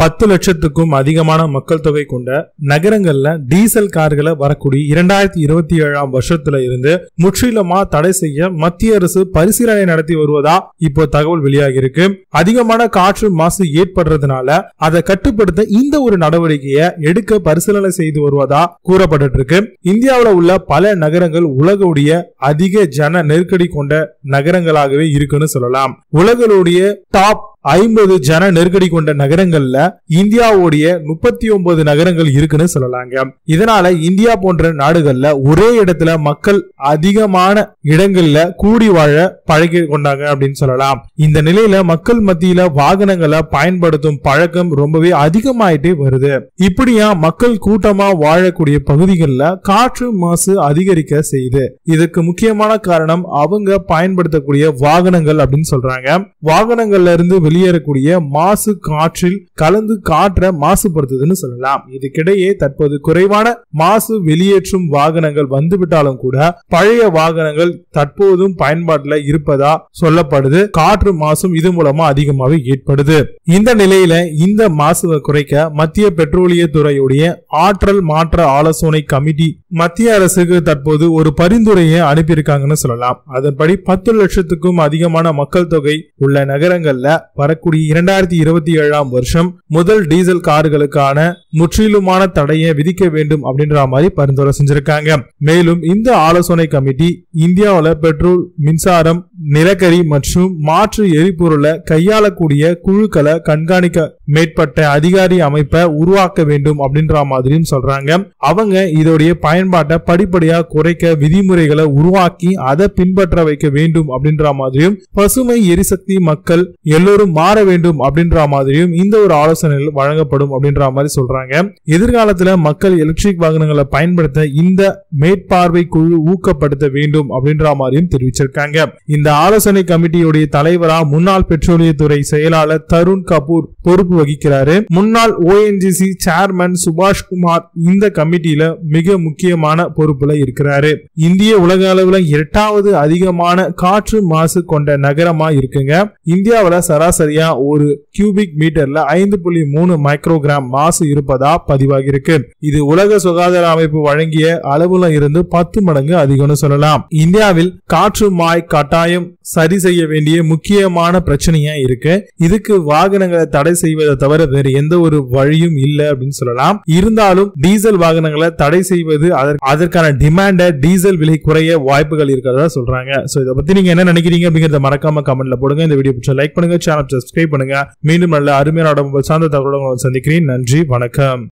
பத்து லட்சத்துக்கும் அதிகமான மக்கள் தொகை கொண்ட நகரங்கள்ல டீசல் கார்களை வரக்கூடிய இரண்டாயிரத்தி இருபத்தி ஏழாம் வருஷத்துல இருந்து முற்றிலுமா தடை செய்ய மத்திய அரசு பரிசீலனை நடத்தி வருவதா இப்போ தகவல் வெளியாகி இருக்கு அதிகமான காற்று மாசு ஏற்படுறதுனால அதை கட்டுப்படுத்த இந்த ஒரு நடவடிக்கையை எடுக்க பரிசீலனை செய்து வருவதா கூறப்பட்டு இருக்கு இந்தியாவில் உள்ள பல நகரங்கள் உலகுடைய அதிக ஜன நெருக்கடி கொண்ட நகரங்களாகவே இருக்குன்னு சொல்லலாம் உலகளுடைய டாப் ஐம்பது ஜன நெருக்கடி கொண்ட நகரங்கள்ல இந்தியாவுடைய முப்பத்தி ஒன்பது நகரங்கள் இருக்குன்னு சொல்லலாங்க இதனால இந்தியா போன்ற நாடுகள்ல ஒரே இடத்துல மக்கள் அதிகமான இடங்கள்ல கூடி வாழ பழகி கொண்டாங்க அப்படின்னு சொல்லலாம் இந்த நிலையில மக்கள் மத்தியில வாகனங்களை பயன்படுத்தும் பழக்கம் ரொம்பவே அதிகமாயிட்டே வருது இப்படியா மக்கள் கூட்டமா வாழக்கூடிய பகுதிகளில் காற்று மாசு அதிகரிக்க செய்யுது இதுக்கு முக்கியமான காரணம் அவங்க பயன்படுத்தக்கூடிய வாகனங்கள் அப்படின்னு சொல்றாங்க வாகனங்கள்ல இருந்து வெளியேறக்கூடிய மாசு காற்றில் கலந்து காற்றை மாசுபடுத்துதுன்னு சொல்லலாம் இதுக்கிடையே தற்போது குறைவான மாசு வெளியேற்றும் வாகனங்கள் வந்துவிட்டாலும் கூட பழைய வாகனங்கள் தற்போதும் பயன்பாட்டில் இருப்பதா சொல்லப்படுது காற்று மாசும் இது மூலமா அதிகமாகவே ஏற்படுது இந்த நிலையில இந்த மாசுவை குறைக்க மத்திய பெட்ரோலிய துறையுடைய ஆற்றல் மாற்ற ஆலோசனை கமிட்டி மத்திய அரசுக்கு தற்போது ஒரு பரிந்துரையை அனுப்பியிருக்காங்கன்னு சொல்லலாம் அதன்படி பத்து லட்சத்துக்கும் அதிகமான மக்கள் தொகை உள்ள நகரங்கள்ல வரக்கூடிய இரண்டாயிரத்தி இருபத்தி ஏழாம் வருஷம் முதல் டீசல் கார்களுக்கான முற்றிலுமான தடையை விதிக்க வேண்டும் அப்படின்ற மாதிரி பரிந்துரை செஞ்சிருக்காங்க மேலும் இந்த ஆலோசனை கமிட்டி இந்தியாவில் பெட்ரோல் மின்சாரம் நிலக்கரி மற்றும் மாற்று எரிபொருளை கையாளக்கூடிய குழுக்களை கண்காணிக்க மேற்பட்ட அதிகாரி அமைப்பை உருவாக்க வேண்டும் அப்படின்ற மாதிரியும் சொல்றாங்க அவங்க இதோடைய பயன்பாட்டை படிப்படியா குறைக்க விதிமுறைகளை உருவாக்கி அதை பின்பற்ற வைக்க வேண்டும் அப்படின்ற மாதிரியும் பசுமை எரிசக்தி மக்கள் எல்லோரும் மாற வேண்டும் அப்படின்ற மாதிரியும் இந்த ஒரு ஆலோசனைகள் வழங்கப்படும் அப்படின்ற மாதிரி சொல்றாங்க எதிர்காலத்துல மக்கள் எலக்ட்ரிக் வாகனங்களை பயன்படுத்த இந்த மேற்பார்வை குழு ஊக்கப்படுத்த வேண்டும் அப்படின்ற மாதிரியும் தெரிவிச்சிருக்காங்க இந்த ஆலோசனை கமிட்டியுடைய தலைவரா முன்னாள் பெட்ரோலியத்துறை செயலாளர் தருண் கபூர் பொறுப்பு வகிக்கிறாரு முன்னாள் ஓஎன்ஜிசி சேர்மன் சுபாஷ் குமார் இந்த கமிட்டியில மிக முக்கியமான பொறுப்புல இருக்கிறாரு இந்திய உலக அளவுல எட்டாவது அதிகமான காற்று மாசு கொண்ட நகரமா இருக்குங்க இந்தியாவுல சராசரியா ஒரு கியூபிக் மீட்டர்ல ஐந்து புள்ளி மூணு மைக்ரோகிராம் மாசு இருப்பதா பதிவாகி இருக்கு இது உலக சுகாதார அமைப்பு வழங்கிய அளவுல இருந்து பத்து மடங்கு அதிகம்னு சொல்லலாம் இந்தியாவில் காற்று மாய் கட்டாயம் சரி செய்ய வேண்டிய முக்கியமான பிரச்சனையா இருக்கு இதுக்கு வாகனங்களை தடை செய்வதை தவிர வேறு எந்த ஒரு வழியும் இல்லை அப்படின்னு சொல்லலாம் இருந்தாலும் டீசல் வாகனங்களை தடை செய்வது அதற்- அதற்கான டிமாண்ட டீசல் விலை குறைய வாய்ப்புகள் இருக்கிறதா சொல்றாங்க சோ இதை பத்தி நீங்க என்ன நினைக்கிறீங்க அப்படிங்கறத மறக்காம கமெண்ட்ல போடுங்க இந்த வீடியோ பிடிச்ச லைக் பண்ணுங்க சேனல் சப்ஸ்கிரைப் பண்ணுங்க மீண்டும் நல்ல அருமையான உடம்பு சார்ந்த தகவலுடன் உங்களை சந்திக்கிறேன் நன்றி வணக்கம்